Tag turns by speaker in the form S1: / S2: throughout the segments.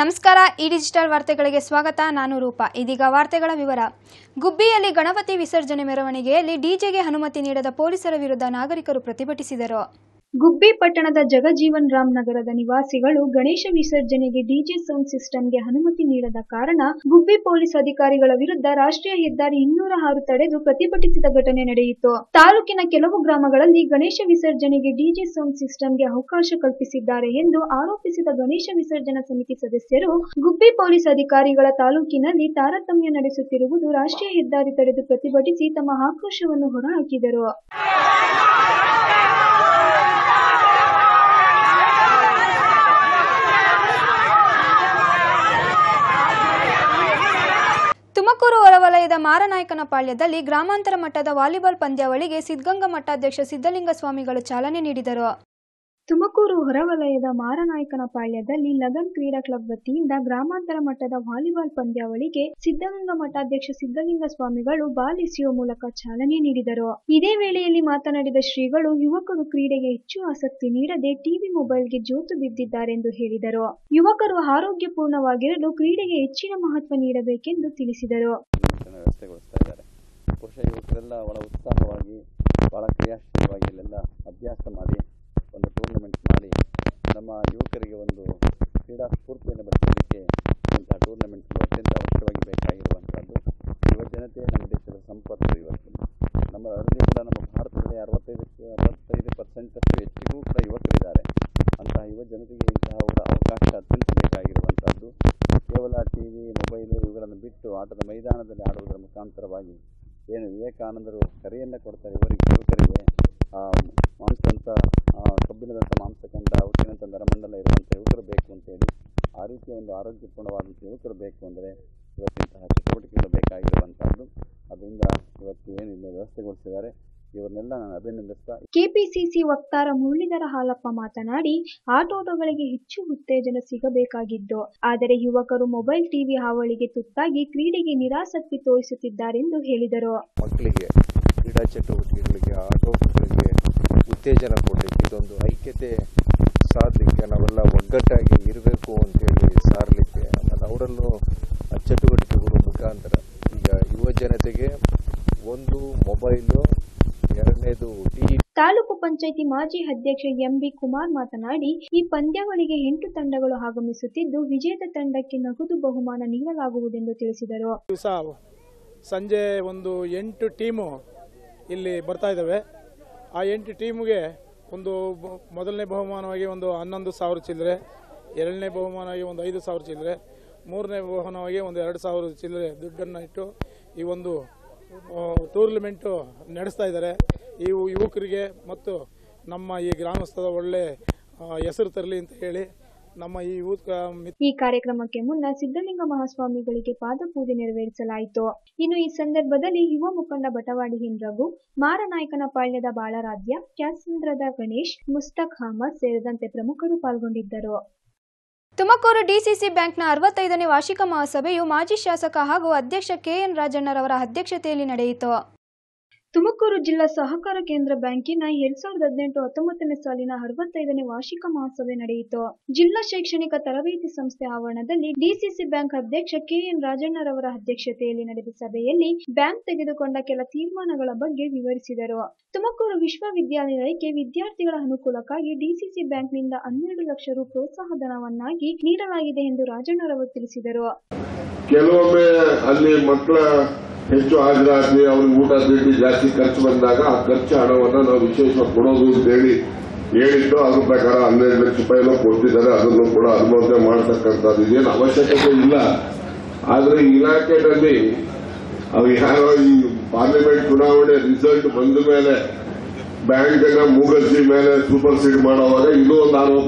S1: ನಮಸ್ಕಾರ ಈ ಡಿಜಿಟಲ್ ವಾರ್ತೆಗಳಿಗೆ ಸ್ವಾಗತ ನಾನು ರೂಪಾ ಇದೀಗ ವಾರ್ತೆಗಳ ವಿವರ ಗುಬ್ಬಿಯಲ್ಲಿ ಗಣಪತಿ ವಿಸರ್ಜನೆ ಮೆರವಣಿಗೆಯಲ್ಲಿ ಡಿಜೆಗೆ ಅನುಮತಿ ನೀಡದ ಪೊಲೀಸರ ವಿರುದ್ಧ ನಾಗರಿಕರು ಪ್ರತಿಭಟಿಸಿದರು ಗುಬ್ಬಿ ಪಟ್ಟಣದ ಜಗಜೀವನ್ ರಾಮ್ ನಗರದ ನಿವಾಸಿಗಳು ಗಣೇಶ ವಿಸರ್ಜನೆಗೆ ಡಿಜೆ ಸೌಂಡ್ ಸಿಸ್ಟಂಗೆ ಅನುಮತಿ ನೀಡದ ಕಾರಣ ಗುಬ್ಬಿ ಪೊಲೀಸ್ ಅಧಿಕಾರಿಗಳ ವಿರುದ್ಧ ರಾಷ್ಟ್ರೀಯ ಹೆದ್ದಾರಿ ಇನ್ನೂರ ಆರು ತಡೆದು ಪ್ರತಿಭಟಿಸಿದ ಘಟನೆ ನಡೆಯಿತು ತಾಲೂಕಿನ ಕೆಲವು ಗ್ರಾಮಗಳಲ್ಲಿ ಗಣೇಶ ವಿಸರ್ಜನೆಗೆ ಡಿಜೆ ಸೌಂಡ್ ಸಿಸ್ಟಂಗೆ ಅವಕಾಶ ಕಲ್ಪಿಸಿದ್ದಾರೆ ಎಂದು ಆರೋಪಿಸಿದ ಗಣೇಶ ವಿಸರ್ಜನಾ ಸಮಿತಿ ಸದಸ್ಯರು ಗುಬ್ಬಿ ಪೊಲೀಸ್ ಅಧಿಕಾರಿಗಳ ತಾಲೂಕಿನಲ್ಲಿ ತಾರತಮ್ಯ ನಡೆಸುತ್ತಿರುವುದು ರಾಷ್ಟ್ರೀಯ ಹೆದ್ದಾರಿ ತಡೆದು ಪ್ರತಿಭಟಿಸಿ ತಮ್ಮ ಆಕ್ರೋಶವನ್ನು ಹೊರಹಾಕಿದರು ತುಮಕೂರು ಹೊರವಲಯದ ಮಾರನಾಯಕನ ಪಾಳ್ಯದಲ್ಲಿ ಗ್ರಾಮಾಂತರ ಮಟ್ಟದ ವಾಲಿಬಾಲ್ ಪಂದ್ಯಾವಳಿಗೆ ಸಿದ್ಧಗಂಗಾ ಮಠಾಧ್ಯಕ್ಷ ಸಿದ್ದಲಿಂಗ ಸ್ವಾಮಿಗಳು ಚಾಲನೆ ನೀಡಿದರು ತುಮಕೂರು ಹೊರವಲಯದ ಮಾರನಾಯಕನ ಪಾಳ್ಯದಲ್ಲಿ ಲಗನ್ ಕ್ರೀಡಾ ಕ್ಲಬ್ ವತಿಯಿಂದ ಗ್ರಾಮಾಂತರ ಮಟ್ಟದ ವಾಲಿಬಾಲ್ ಪಂದ್ಯಾವಳಿಗೆ ಸಿದ್ದಗಂಗಾ ಮಠಾಧ್ಯಕ್ಷ ಸಿದ್ದಲಿಂಗ ಸ್ವಾಮಿಗಳು ಬಾಲ್ ಎಸೆಯುವ ಮೂಲಕ ಚಾಲನೆ ನೀಡಿದರು ಇದೇ ವೇಳೆಯಲ್ಲಿ ಮಾತನಾಡಿದ ಶ್ರೀಗಳು ಯುವಕರು ಕ್ರೀಡೆಗೆ ಹೆಚ್ಚು ಆಸಕ್ತಿ ನೀಡದೆ ಟಿವಿ ಮೊಬೈಲ್ಗೆ ಜೋತು ಬಿದ್ದಿದ್ದಾರೆಂದು ಹೇಳಿದರು ಯುವಕರು ಆರೋಗ್ಯಪೂರ್ಣವಾಗಿರಲು ಕ್ರೀಡೆಗೆ ಹೆಚ್ಚಿನ ಮಹತ್ವ ನೀಡಬೇಕೆಂದು ತಿಳಿಸಿದರು
S2: ಇದನ್ನು ವ್ಯವಸ್ಥೆಗೊಳಿಸ್ತಾ ಇದ್ದಾರೆ ಪುರುಷ ಯುವಕರೆಲ್ಲ ಬಹಳ ಉತ್ಸಾಹವಾಗಿ ಭಾಳ ಕ್ರಿಯಾಶೀಲವಾಗಿ ಇಲ್ಲೆಲ್ಲ ಅಭ್ಯಾಸ ಮಾಡಿ ಒಂದು ಟೂರ್ನಮೆಂಟ್ ಮಾಡಿ ನಮ್ಮ ಯುವಕರಿಗೆ ಒಂದು ಕ್ರೀಡಾ ಸ್ಫೂರ್ತಿಯನ್ನು ಬೆಳೆಸಲಿಕ್ಕೆ ಇಂತಹ ಟೂರ್ನಮೆಂಟ್ಗಳು ಅತ್ಯಂತ ಅವಶ್ಯವಾಗಿ ಬೇಕಾಗಿರುವಂಥದ್ದು ಯುವ ಜನತೆ ನಮ್ಮ ದೇಶದ ಸಂಪತ್ತು ಇವತ್ತು ನಮ್ಮ ಅದರಲ್ಲಿ ಕೂಡ ನಮ್ಮ ಭಾರತದಲ್ಲಿ ಅರವತ್ತೈದು ಅರವತ್ತೈದು ಪರ್ಸೆಂಟಷ್ಟು ಹೆಚ್ಚಿಗೂ ಕೂಡ ಯುವಕರಿದ್ದಾರೆ ಅಂತಹ ಯುವ ಜನತೆಗೆ ಇಂತಹ ಒಂದು ಅವಕಾಶ ಅತ್ಯಂತ ಬೇಕಾಗಿರುವಂಥದ್ದು ಕೇವಲ ಟಿ ವಿ ಮೊಬೈಲು ಇವುಗಳನ್ನು ಬಿಟ್ಟು ಆಟದ ಮೈದಾನದಲ್ಲಿ ಆಡುವುದರ ಮುಖಾಂತರವಾಗಿ ಏನು ವಿವೇಕಾನಂದರು ಕರೆಯನ್ನು ಕೊಡ್ತಾರೆ ಇವರಿಗೆ ಯುವಕರಿಗೆ ಆ, ಮಾಂಸದಂಥ ಆ, ಕಬ್ಬಿಣದಂಥ ಮಾಂಸಖಂಡ ಉಕ್ಕಿನಂಥ ನರಮಂಡಲ ಇರುವಂಥ ಯುವಕರು ಬೇಕು ಅಂತೇಳಿ ಆ ರೀತಿಯ ಒಂದು ಆರೋಗ್ಯಪೂರ್ಣವಾದಂಥ ಯುವಕರು ಬೇಕು ಅಂದರೆ ಇವತ್ತಿಂತಹ ಚಟುವಟಿಕೆಗಳು ಬೇಕಾಗಿರುವಂಥದ್ದು ಅದರಿಂದ ಇವತ್ತು ಏನು ಇಲ್ಲಿ ವ್ಯವಸ್ಥೆಗೊಳಿಸಿದ್ದಾರೆ ಇವರನ್ನೆಲ್ಲ ನಾನು ಅಭಿನಂದಿಸ್ತಾ
S1: ಕೆಪಿಸಿಸಿ ವಕ್ತಾರ ಮುರಳೀಧರ ಹಾಲಪ್ಪ ಮಾತನಾಡಿ ಆಟೋಟಗಳಿಗೆ ಹೆಚ್ಚು ಉತ್ತೇಜನ ಸಿಗಬೇಕಾಗಿದ್ದು ಆದರೆ ಯುವಕರು ಮೊಬೈಲ್ ಟಿವಿ ಹಾವಳಿಗೆ ತುತ್ತಾಗಿ ಕ್ರೀಡೆಗೆ ನಿರಾಸಕ್ತಿ ತೋರಿಸುತ್ತಿದ್ದಾರೆಂದು ಹೇಳಿದರು
S3: ಮಕ್ಕಳಿಗೆ ಕ್ರೀಡಾ ಚಟುವಟಿಕೆಗಳಿಗೆ ಆಟೋಟಗಳಿಗೆ ಉತ್ತೇಜನ ಕೊಡಲಿಕ್ಕೆ ಇದೊಂದು ಐಕ್ಯತೆ ಸಾಧಲಿಕ್ಕೆ ನಾವೆಲ್ಲ ಒಗ್ಗಟ್ಟಾಗಿ ಇರಬೇಕು ಅಂತೇಳಿ ಸಾರಲಿಕ್ಕೆ ಆಮೇಲೆ ಅವರಲ್ಲೂ ಆ ಚಟುವಟಿಕೆಗಳು ಮುಖಾಂತರ ಈಗ ಯುವ ಜನತೆಗೆ ಒಂದು ಮೊಬೈಲು ಎರಡನೇದು ಟಿ
S1: ತಾಲೂಕು ಪಂಚಾಯಿತಿ ಮಾಜಿ ಅಧ್ಯಕ್ಷ ಎಂಬಿ ಕುಮಾರ್ ಮಾತನಾಡಿ ಈ ಪಂದ್ಯಾವಳಿಗೆ ಎಂಟು ತಂಡಗಳು ಆಗಮಿಸುತ್ತಿದ್ದು ವಿಜೇತ ತಂಡಕ್ಕೆ ನಗದು ಬಹುಮಾನ ನೀಡಲಾಗುವುದೆಂದು ತಿಳಿಸಿದರು
S4: ದಿವಸ ಸಂಜೆ ಒಂದು ಎಂಟು ಟೀಮು ಇಲ್ಲಿ ಬರ್ತಾ ಇದ್ದಾವೆ ಆ ಎಂಟು ಟೀಮ್ಗೆ ಒಂದು ಬ- ಮೊದಲನೇ ಬಹುಮಾನವಾಗಿ ಒಂದು ಹನ್ನೊಂದು ಸಾವಿರ ಚಿಲ್ಲರೆ ಎರಡನೇ ಬಹುಮಾನವಾಗಿ ಒಂದು ಐದು ಸಾವಿರ ಚಿಲ್ಲರೆ ಮೂರನೇ ಬಹುಮಾನವಾಗಿ ಒಂದು ಎರಡು ಸಾವಿರ ಚಿಲ್ಲರೆ ದುಡ್ಡನ್ನು ಇಟ್ಟು ಈ ಒಂದು ಆ, ಟೂರ್ನಮೆಂಟು ನಡೆಸ್ತಾ ಇದ್ದಾರೆ ಈ ಯುವಕರಿಗೆ ಮತ್ತು ನಮ್ಮ ಈ ಗ್ರಾಮಸ್ಥದ ಒಳ್ಳೆ ಆ, ಹೆಸರು ತರಲಿ ಅಂತ ಹೇಳಿ ನಮ್ಮ ಈ ಯೂತ್ ಮಿತ್ರ
S1: ಈ ಕಾರ್ಯಕ್ರಮಕ್ಕೆ ಮುನ್ನ ಸಿದ್ದಲಿಂಗ ಮಹಾಸ್ವಾಮಿಗಳಿಗೆ ಪಾದಪೂಜೆ ನೆರವೇರಿಸಲಾಯಿತು ಇನ್ನು ಈ ಸಂದರ್ಭದಲ್ಲಿ ಯುವ ಮುಖಂಡ ಬಟವಾಡಿ ಎನ್ ರಘು ಮಾರನಾಯಕನ ಪಾಳ್ಯದ ಬಾಳರಾಧ್ಯ ಕ್ಯಾಸಂದ್ರದ ಗಣೇಶ್ ಮುಸ್ತಕ್ ಅಹಮದ್ ಸೇರಿದಂತೆ ಪ್ರಮುಖರು ಪಾಲ್ಗೊಂಡಿದ್ದರು ತುಮಕೂರು ಡಿಸಿಸಿ ಬ್ಯಾಂಕ್ನ ಅರವತ್ತೈದನೇ ವಾರ್ಷಿಕ ಮಹಾಸಭೆಯು ಮಾಜಿ ಶಾಸಕ ಹಾಗೂ ಅಧ್ಯಕ್ಷ ಕೆಎನ್ ರಾಜಣ್ಣರವರ ಅಧ್ಯಕ್ಷತೆಯಲ್ಲಿ ನಡೆಯಿತು ತುಮಕೂರು ಜಿಲ್ಲಾ ಸಹಕಾರ ಕೇಂದ್ರ ಬ್ಯಾಂಕಿನ ಎರಡ್ ಸಾವಿರದ ಹದಿನೆಂಟು ಹತ್ತೊಂಬತ್ತನೇ ಸಾಲಿನ ಅರವತ್ತೈದನೇ ವಾರ್ಷಿಕ ಮಹಾಸಭೆ ನಡೆಯಿತು ಜಿಲ್ಲಾ ಶೈಕ್ಷಣಿಕ ತರಬೇತಿ ಸಂಸ್ಥೆ ಆವರಣದಲ್ಲಿ ಡಿಸಿಸಿ ಬ್ಯಾಂಕ್ ಅಧ್ಯಕ್ಷ ಕೆಎನ್ ರಾಜಣ್ಣರವರ ಅಧ್ಯಕ್ಷತೆಯಲ್ಲಿ ನಡೆದ ಸಭೆಯಲ್ಲಿ ಬ್ಯಾಂಕ್ ತೆಗೆದುಕೊಂಡ ಕೆಲ ತೀರ್ಮಾನಗಳ ಬಗ್ಗೆ ವಿವರಿಸಿದರು ತುಮಕೂರು ವಿಶ್ವವಿದ್ಯಾನಿಲಯಕ್ಕೆ ವಿದ್ಯಾರ್ಥಿಗಳ ಅನುಕೂಲಕ್ಕಾಗಿ ಡಿಸಿಸಿ ಬ್ಯಾಂಕ್ನಿಂದ ಹನ್ನೆರಡು ಲಕ್ಷ ರು ಪ್ರೋತ್ಸಾಹ ಧನವನ್ನಾಗಿ ನೀಡಲಾಗಿದೆ ಎಂದು ರಾಜಣ್ಣರವರು ತಿಳಿಸಿದರು
S5: ಕೆಲವೊಮ್ಮೆ ಅಲ್ಲಿ ಮಕ್ಕಳ ಹೆಚ್ಚು ಹಾಜರಾತಿ ಅವ್ರಿಗೆ ಊಟ ತಿಂಡಿ ಜಾಸ್ತಿ ಖರ್ಚು ಬಂದಾಗ ಆ ಖರ್ಚು ಹಣವನ್ನು ನಾವು ವಿಶೇಷವಾಗಿ ಕೊಡೋದು ಅಂತ ಹೇಳಿ ಹೇಳಿದ್ದು ಅದ್ರ ಪ್ರಕಾರ ಹನ್ನೆರಡು ಲಕ್ಷ ರೂಪಾಯಿ ಎಲ್ಲ ಕೊಡ್ತಿದ್ದಾರೆ ಅದನ್ನು ಕೂಡ ಅನುಮೋದನೆ ಮಾಡತಕ್ಕಂಥದ್ದು ಇದೇನು ಅವಶ್ಯಕತೆ ಇಲ್ಲ ಆದ್ರೆ ಈ ಇಲಾಖೆಯಲ್ಲಿ ಅವು ಯಾರೋ ಈ ಪಾರ್ಲಿಮೆಂಟ್ ಚುನಾವಣೆ ರಿಸಲ್ಟ್ ಬಂದ ಮೇಲೆ ಬ್ಯಾಂಕ್ ಅನ್ನ ಮೂಗರ್ಜಿ ಮೇಲೆ ಸೂಪರ್ ಸೀಡ್ ಮಾಡುವಾಗ ಇದು ಒಂದು ಆರೋಪ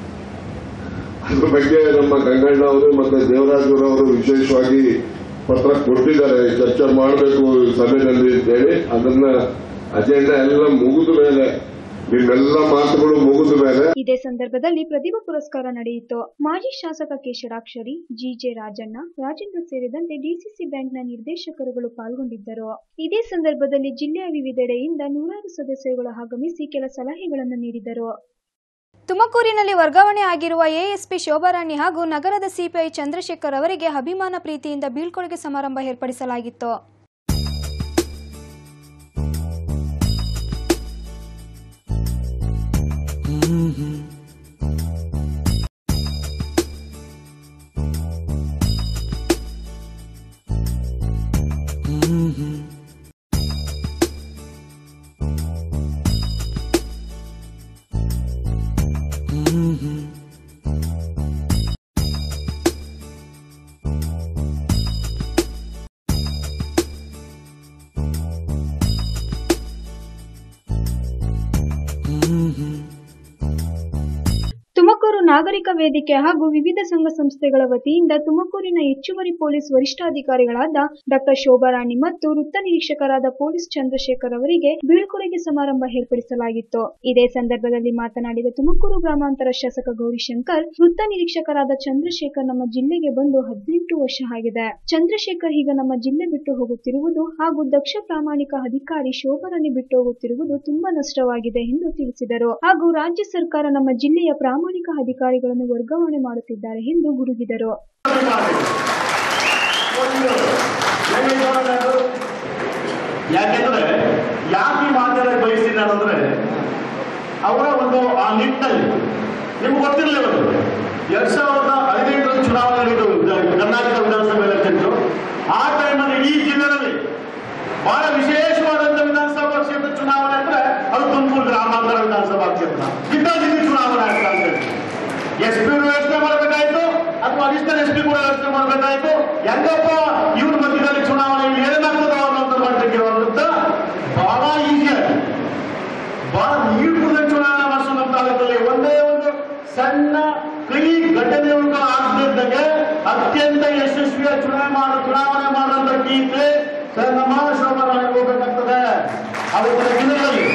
S5: ಅದ್ರ ಬಗ್ಗೆ ನಮ್ಮ ಗಂಗಣ್ಣ ಅವರು ಮತ್ತೆ ದೇವರಾಜರವರು ವಿಶೇಷವಾಗಿ ಪತ್ರ ಕೊಟ್ಟಿದ್ದಾರೆ ಚರ್ಚೆ ಮಾಡಬೇಕು ಸಭೆಯಲ್ಲಿ ಅಂತೇಳಿ ಅದನ್ನ ಅಜೆಂಡಾ ಎಲ್ಲ ಮುಗಿದ ಮೇಲೆ ನಿಮ್ಮೆಲ್ಲ ಮಾತುಗಳು ಮುಗಿದ ಮೇಲೆ
S1: ಇದೇ ಸಂದರ್ಭದಲ್ಲಿ ಪ್ರತಿಭಾ ಪುರಸ್ಕಾರ ನಡೆಯಿತು ಮಾಜಿ ಶಾಸಕ ಕೆ ಷಡಾಕ್ಷರಿ ಜಿಜೆ ರಾಜಣ್ಣ ರಾಜೇಂದ್ರ ಸೇರಿದಂತೆ ಡಿಸಿಸಿ ಬ್ಯಾಂಕ್ನ ನಿರ್ದೇಶಕರುಗಳು ಪಾಲ್ಗೊಂಡಿದ್ದರು ಇದೇ ಸಂದರ್ಭದಲ್ಲಿ ಜಿಲ್ಲೆಯ ವಿವಿಧೆಡೆಯಿಂದ ನೂರಾರು ಸದಸ್ಯರುಗಳು ಆಗಮಿಸಿ ಕೆಲ ಸಲಹೆಗಳನ್ನು ನೀಡಿದರು
S6: ತುಮಕೂರಿನಲ್ಲಿ ವರ್ಗಾವಣೆ ಆಗಿರುವ ಎಎಸ್ಪಿ ಶೋಭಾರಾಣಿ ಹಾಗೂ ನಗರದ ಸಿಪಿಐ ಚಂದ್ರಶೇಖರ್ ಅವರಿಗೆ ಅಭಿಮಾನ ಪ್ರೀತಿಯಿಂದ ಬೀಳ್ಕೊಡುಗೆ ಸಮಾರಂಭ ಏರ್ಪಡಿಸಲಾಗಿತ್ತು
S1: ತುಮಕೂರು ನಾಗರಿಕ ವೇದಿಕೆ ಹಾಗೂ ವಿವಿಧ ಸಂಘ ಸಂಸ್ಥೆಗಳ ವತಿಯಿಂದ ತುಮಕೂರಿನ ಹೆಚ್ಚುವರಿ ಪೊಲೀಸ್ ವರಿಷ್ಠಾಧಿಕಾರಿಗಳಾದ ಡಾಕ್ಟರ್ ಶೋಭಾರಾಣಿ ಮತ್ತು ವೃತ್ತ ನಿರೀಕ್ಷಕರಾದ ಪೊಲೀಸ್ ಚಂದ್ರಶೇಖರ್ ಅವರಿಗೆ ಬೀಳ್ಕೊಡುಗೆ ಸಮಾರಂಭ ಏರ್ಪಡಿಸಲಾಗಿತ್ತು ಇದೇ ಸಂದರ್ಭದಲ್ಲಿ ಮಾತನಾಡಿದ ತುಮಕೂರು ಗ್ರಾಮಾಂತರ ಶಾಸಕ ಗೌರಿಶಂಕರ್ ವೃತ್ತ ನಿರೀಕ್ಷಕರಾದ ಚಂದ್ರಶೇಖರ್ ನಮ್ಮ ಜಿಲ್ಲೆಗೆ ಬಂದು ಹದಿನೆಂಟು ವರ್ಷ ಆಗಿದೆ ಚಂದ್ರಶೇಖರ್ ಈಗ ನಮ್ಮ ಜಿಲ್ಲೆ ಬಿಟ್ಟು ಹೋಗುತ್ತಿರುವುದು ಹಾಗೂ ದಕ್ಷ ಪ್ರಾಮಾಣಿಕ ಅಧಿಕಾರಿ ಶೋಭಾರಾಣಿ ಬಿಟ್ಟು ಹೋಗುತ್ತಿರುವುದು ತುಂಬಾ ನಷ್ಟವಾಗಿದೆ ಎಂದು ತಿಳಿಸಿದರು ಹಾಗೂ ರಾಜ್ಯ ಸರ್ಕಾರ ನಮ್ಮ ಜಿಲ್ಲೆಯ ಪ್ರಾಮಾಣಿಕ ಅಧಿಕಾರಿಗಳನ್ನು ವರ್ಗಾವಣೆ ಮಾಡುತ್ತಿದ್ದಾರೆ ಎಂದು ಗುಡುಗಿದರು
S7: ಯಾಕೆಂದ್ರೆ ಯಾಕೆ ಈ ಮಾತಾಡಕ್ಕೆ ಬಯಸ್ತೀನಿ ಅಂದ್ರೆ ಅವರ ಒಂದು ಆ ನಿಟ್ಟಿನಲ್ಲಿ ನಿಮ್ಗೆ ಗೊತ್ತಿರಲಿ ಒಂದು ಎರಡ್ ಸಾವಿರದ ಹದಿನೈದರ ಚುನಾವಣೆ ನಡೆದು ಕರ್ನಾಟಕ ವಿಧಾನಸಭೆ ಎಲೆಕ್ಷನ್ಸ್ ಆ ಟೈಮಲ್ಲಿ ಇಡೀ ಜಿಲ್ಲೆಯಲ್ಲಿ ಬಹಳ ವಿಶೇಷವಾದಂತ ವಿಧಾನಸಭಾ ಕ್ಷೇತ್ರ ಚುನಾವಣೆ ಅಂದ್ರೆ ಅದು ತುಮಕೂರು ಗ್ರಾಮಾಂತರ ವಿಧಾನಸಭಾ ಕ್ಷೇತ್ರ ಜಿದ್ದಾಜಿದ್ದಿ ಚುನಾವಣೆ ಆಗ್ತಾ ಇದೆ ಎಸ್ ಪಿ ವ್ಯವಸ್ಥೆ ಮಾಡಬೇಕಾಯ್ತು ಅಥವಾ ಅಡಿಷನಲ್ ಎಸ್ ಪಿ ಕೂಡ ವ್ಯವಸ್ಥೆ ಮಾಡಬೇಕಾಯ್ತು ಹೆಂಗಪ್ಪ ಇವ್ರ ಮಧ್ಯದಲ್ಲಿ ಚುನಾವಣೆ ಏನಾಗ್ತದೋ ಅನ್ನೋದ್ರ ಮಟ್ಟಕ್ಕೆ ಇರುವಂತ ಬಹಳ ಈಸಿ ಆಗಿ ಬಹಳ ನೀರ್ಪೂರ್ಣ ಚುನಾವಣೆ ಮಾಡಿಸೋ ನಮ್ಮ ತಾಲೂಕಲ್ಲಿ ಒಂದೇ ಒಂದು ಸಣ್ಣ ಕೈ ಘಟನೆಗಳು ಆಗದಿದ್ದಂಗೆ ಅತ್ಯಂತ ಯಶಸ್ವಿಯಾಗಿ ಚುನಾವಣೆ ಮಾಡ ಚುನಾವಣೆ ಮಾಡುವಂತ ಗೀತೆ ಸರ್ ನಮ್ಮ ಶೋಭರಾಣಿ ಹೋಗ್ಬೇಕಾಗ್ತದೆ ಅವತ್ತಿನ ದಿನಗಳಲ್ಲಿ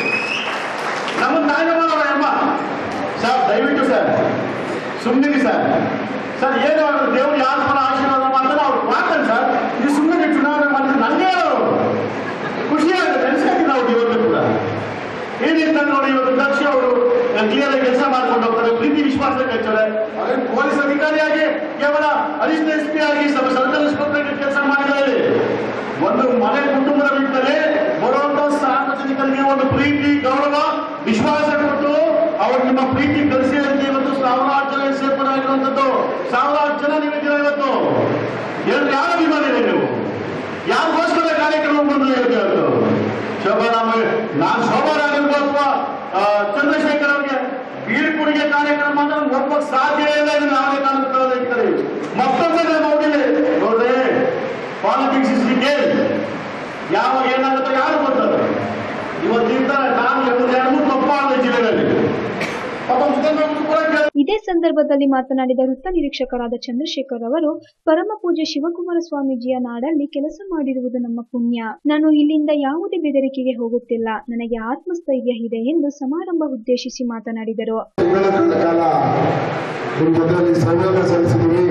S7: ನಮ್ಮ ನಾಯಕಮಾನವರ ಅಮ್ಮ ಸರ್ ದಯವಿಟ್ಟು ಸರ್ ಸುಮ್ಮನೆ ಸರ್ ಸರ್ ಏನು ಅವರು ದೇವ್ರು ಯಾರ ಪರ ಆಶೀರ್ವಾದ ಮಾಡ್ತಾರೆ ಅವ್ರು ಮಾಡ್ತಾರೆ ಸರ್ ಇದು ಸುಮ್ಮನೆ ಚುನಾವಣೆ ಮಾಡಿದ್ರೆ ನನಗೆ ಅವರು ಖುಷಿ ಆಗುತ್ತೆ ನೆನೆಸ್ಕೊಂಡು ನಾವು ಇವತ್ತು ಕೂಡ ಏನಿರ್ತಾರೆ ನೋಡಿ ಇವತ್ತು ದಕ್ಷ ಅವರು ಕ್ಲಿಯರ್ ಆಗಿ ಕೆಲಸ ಮಾಡ್ಕೊಂಡು ಹೋಗ್ತಾರೆ ಪ್ರೀತಿ ವಿಶ್ವಾಸ ಕಚ್ಚಾರೆ ಅವ್ರೇನು ಪೊಲೀಸ್ ಅಧಿಕಾರಿಯಾಗಿ ಕೇವಲ ಅಡಿಷನಲ್ ಎಸ್ ಪಿ ಆಗಿ ಸಬ್ ಸರ್ಕಲ್ ಇನ್ಸ್ಪೆಕ್ಟರ್ ಕೆಲಸ ಮಾಡಿದ್ದಾರೆ ಒಂದು ಮನೆ ಕುಟುಂಬದ ಬಿಟ್ಟರೆ ಬರುವಂತ ಸಾರ್ವಜನಿಕರಿಗೆ ಒಂದು ಪ್ರೀತಿ ಗೌರವ ವಿಶ್ವಾಸ ಕೊಟ್ಟು ಅವರು ನಿಮ್ಮ ಪ್ರೀತಿ ಕಲಿಸಿ ಅಂತ ಇವತ್ತು ಸಾವಿರಾರು ಜನ ಸೇರ್ಪಡೆ ಆಗಿರುವಂತದ್ದು ಸಾವಿರಾರು ಜನ ನೀವಿದ್ದೀರ ಇವತ್ತು ಎರಡು ಯಾರ ಅಭಿಮಾನಿದೆ ನೀವು ಯಾರಿಗೋಸ್ಕರ ಕಾರ್ಯಕ್ರಮ ಬಂದ್ರೆ ಇವತ್ತು ಶೋಭಾರಾಮ ನಾನು ಶೋಭಾರಾಮ ಅಥವಾ ಆ, ಚಂದ್ರಶೇಖರ್ ಅವರಿಗೆ ಬೀಳ್ಕೊಡುಗೆ ಕಾರ್ಯಕ್ರಮ ಅಂದ್ರೆ ಒಪ್ಪಕ್ಕೆ ಸಾಧ್ಯ ಇಲ್ಲ ಇದು ನಾವೇ ಕಾಣುತ್ತಾರೆ ಮತ್ತೊಮ್ಮೆ ನೋಡಿದೆ ನೋಡ್ರೆ ಪಾಲಿಟಿಕ್ಸ್ ಇಸ್ ಗೇಮ್ ಯಾವಾಗ ಏನಾಗುತ್ತೋ ಯಾರು ಗೊತ್ತಲ್ಲ ಇವತ್ತು ಇರ್ತಾರೆ ನಾನು ಎರಡು ಎರಡು ಮೂರು ತಪ್ಪ ಆದ ಜಿಲ್ಲೆಗಳಲ್ಲಿ ಪಾಪ ಮುಖಂಡರು ಕೂಡ ಕೇಳ್ತಾರೆ.
S1: ಇದೇ ಸಂದರ್ಭದಲ್ಲಿ ಮಾತನಾಡಿದ ವೃತ್ತ ನಿರೀಕ್ಷಕರಾದ ಚಂದ್ರಶೇಖರ್ ಅವರು ಪರಮ ಪೂಜ್ಯ ಶಿವಕುಮಾರ ಸ್ವಾಮೀಜಿಯ ನಾಡಲ್ಲಿ ಕೆಲಸ ಮಾಡಿರುವುದು ನಮ್ಮ ಪುಣ್ಯ ನಾನು ಇಲ್ಲಿಂದ ಯಾವುದೇ ಬೆದರಿಕೆಗೆ ಹೋಗುತ್ತಿಲ್ಲ ನನಗೆ ಆತ್ಮಸ್ಥೈರ್ಯ ಇದೆ ಎಂದು ಸಮಾರಂಭ ಉದ್ದೇಶಿಸಿ ಮಾತನಾಡಿದರು
S8: ತಿಂಗಳ ಕಾಲ ನಿಮ್ಮ ಜೊತೆಯಲ್ಲಿ ಸಂಯೋಗ ಸಲ್ಲಿಸಿದ್ದೀವಿ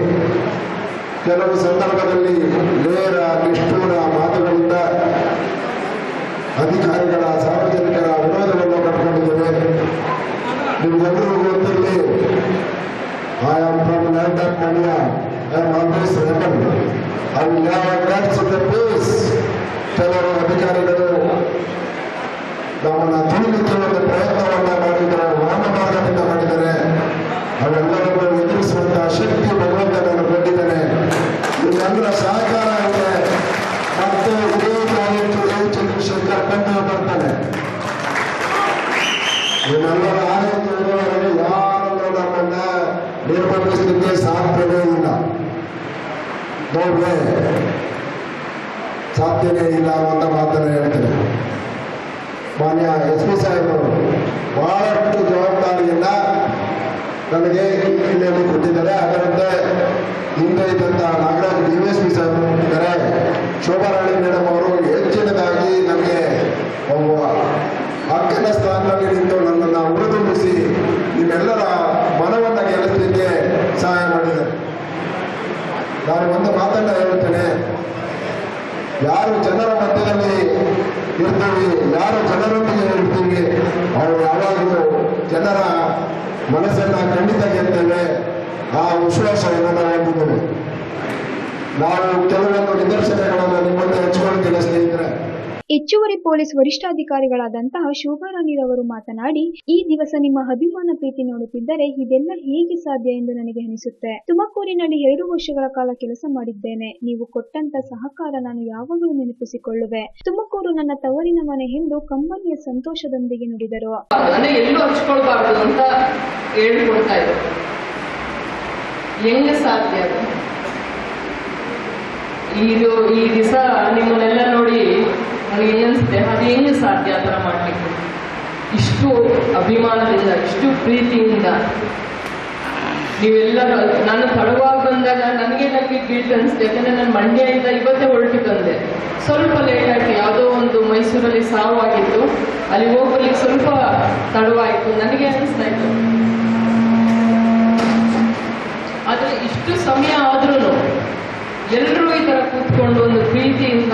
S8: ಕೆಲವು ಸಂದರ್ಭದಲ್ಲಿ ನೇರ ನಿಷ್ಠೂರ ಮಾತುಗಳಿಂದ ಅಧಿಕಾರಿಗಳ ಸಾರ್ವಜನಿಕರ ವಿರೋಧವನ್ನು ಕಟ್ಕೊಂಡಿದ್ದೇವೆ ನಿಮ್ಗೆಲ್ಲರಿಗೂ ಗೊತ್ತಿರಲಿ I am from land of Mandya I am always rebel I will have guts in the peace ಕೆಲವರು ಅಧಿಕಾರಿಗಳು ನಮ್ಮನ್ನ ತುಳಿಲಿಕ್ಕೆ ಒಂದು ಪ್ರಯತ್ನವನ್ನ ಮಾಡಿದ್ದಾರೆ ಮಾನಮಾರ್ಗದಿಂದ ಮಾಡಿದ್ದಾರೆ ಅವೆಲ್ಲವನ್ನು ಎದುರಿಸುವಂತಹ ಶಕ್ತಿ ಭಗವಂತನನ್ನು ಕೊಟ್ಟಿದ್ದಾನೆ ನಿಮ್ಮೆಲ್ಲರ ಸಹಕಾರ ಇದೆ ಮತ್ತೆ ಇದೇ ತಾರೀಕು ಚಂದ್ರಶೇಖರ್ ಕಂಡು ಬರ್ತಾನೆ ನಿಮ್ಮೆಲ್ಲರ ಆರೈಕೆ ಇರುವವರೆಗೆ ಯಾರನ್ನು ನಮ್ಮನ್ನ ನಿರ್ಬಂಧಿಸಲಿಕ್ಕೆ ಸಾಧ್ಯವೇ ಇಲ್ಲ ನೋಡ್ರೆ ಸಾಧ್ಯನೇ ಇಲ್ಲ ಅಂತ ಮಾತನ್ನು ಹೇಳ್ತೇನೆ ಮಾನ್ಯ ಎಸ್ ಪಿ ಸಾಹೇಬರು ಬಹಳಷ್ಟು ಜವಾಬ್ದಾರಿಯನ್ನ ನನಗೆ ಜಿಲ್ಲೆಯಲ್ಲಿ ಕೊಟ್ಟಿದ್ದಾರೆ ಅದರಂತೆ ಹಿಂದೆ ಇದ್ದಂತಹ ನಾಗರಾಜ್ ಡಿ ಎಸ್ ಪಿ ಸಾಹೇಬರು ಇದ್ದಾರೆ ಶೋಭಾರಾಣಿ ಮೇಡಮ್ ಅವರು ಹೆಚ್ಚಿನದಾಗಿ ನನಗೆ ಒಬ್ಬ ಅಕ್ಕನ ಸ್ಥಾನದಲ್ಲಿ ನಿಂತು ನನ್ನನ್ನು ಹುರಿದುಂಬಿಸಿ ನಿಮ್ಮೆಲ್ಲರ ಮನವನ್ನು ಗೆಲ್ಲಿಸಲಿಕ್ಕೆ ಸಹಾಯ ಮಾಡಿದ್ದಾರೆ ನಾನು ಒಂದು ಮಾತನ್ನ ಹೇಳ್ತೇನೆ ಯಾರು ಜನರ ಮಧ್ಯದಲ್ಲಿ ಇರ್ತೀವಿ ಯಾರು ಜನರೊಂದಿಗೆ ಇರ್ತೀವಿ ಅವರು ಯಾವಾಗಲೂ ಜನರ ಮನಸ್ಸನ್ನ ಖಂಡಿತ ಗೆಲ್ತೇವೆ ಆ ವಿಶ್ವಾಸವನ್ನು ನಾವು ಹೊಂದಿದ್ದೇವೆ ನಾವು ಕೆಲವೊಂದು ನಿದರ್ಶನಗಳನ್ನು ನಿಮ್ಮ ಮುಂದೆ ಹಂಚಿಕೊಳ್ತೀವಿ ಸ್ನೇಹಿತರೆ
S1: ಹೆಚ್ಚುವರಿ ಪೊಲೀಸ್ ವರಿಷ್ಠಾಧಿಕಾರಿಗಳಾದಂತಹ ಶೋಭಾರಾಣಿರವರು ಮಾತನಾಡಿ ಈ ದಿವಸ ನಿಮ್ಮ ಅಭಿಮಾನ ಪ್ರೀತಿ ನೋಡುತ್ತಿದ್ದರೆ ಇದೆಲ್ಲ ಹೇಗೆ ಸಾಧ್ಯ ಎಂದು ನನಗೆ ಅನಿಸುತ್ತೆ ತುಮಕೂರಿನಲ್ಲಿ ಎರಡು ವರ್ಷಗಳ ಕಾಲ ಕೆಲಸ ಮಾಡಿದ್ದೇನೆ ನೀವು ಕೊಟ್ಟಂತ ಸಹಕಾರ ನಾನು ಯಾವಾಗಲೂ ನೆನಪಿಸಿಕೊಳ್ಳುವೆ ತುಮಕೂರು ನನ್ನ ತವರಿನ ಮನೆ ಎಂದು ಕಮ್ಮನಿಯ ಸಂತೋಷದೊಂದಿಗೆ ನುಡಿದರು
S9: ಅಂದ್ರೆ ಎಲ್ಲೂ ಹಚ್ಕೊಳ್ಬಾರ್ದು ಅಂತ ಹೇಳ್ಕೊಡ್ತಾ ಇದ್ರು ಹೆಂಗ ಸಾಧ್ಯ ಅದು ಇದು ಈ ದಿವಸ ನಿಮ್ಮನ್ನೆಲ್ಲ ನೋಡಿ ನನಗೆ ಏನನ್ಸುತ್ತೆ ಅದು ಹೆಂಗ ಸಾಧ್ಯ ಆ ಥರ ಮಾಡ್ಲಿಕ್ಕೆ ಇಷ್ಟು ಅಭಿಮಾನದಿಂದ ಇಷ್ಟು ಪ್ರೀತಿಯಿಂದ ನೀವೆಲ್ಲರೂ ನಾನು ತಡವಾಗಿ ಬಂದಾಗ ನನಗೆ ನನಗೆ ಗಿಲ್ಟ್ ಅನಿಸ್ತು ಯಾಕಂದ್ರೆ ನಾನು ಮಂಡ್ಯದಿಂದ ಇವತ್ತೇ ಹೊರಟು ಬಂದೆ ಸ್ವಲ್ಪ ಲೇಟ್ ಆಯ್ತು ಯಾವುದೋ ಒಂದು ಮೈಸೂರಲ್ಲಿ ಸಾವಾಗಿತ್ತು ಅಲ್ಲಿ ಹೋಗ್ಲಿಕ್ಕೆ ಸ್ವಲ್ಪ ತಡವಾಯ್ತು ನನಗೆ ಅನಿಸ್ತಾ ಇತ್ತು ಆದ್ರೆ ಇಷ್ಟು ಸಮಯ ಆದ್ರೂ ಎಲ್ಲರೂ ಈ ತರ ಕೂತ್ಕೊಂಡು ಒಂದು ಪ್ರೀತಿಯಿಂದ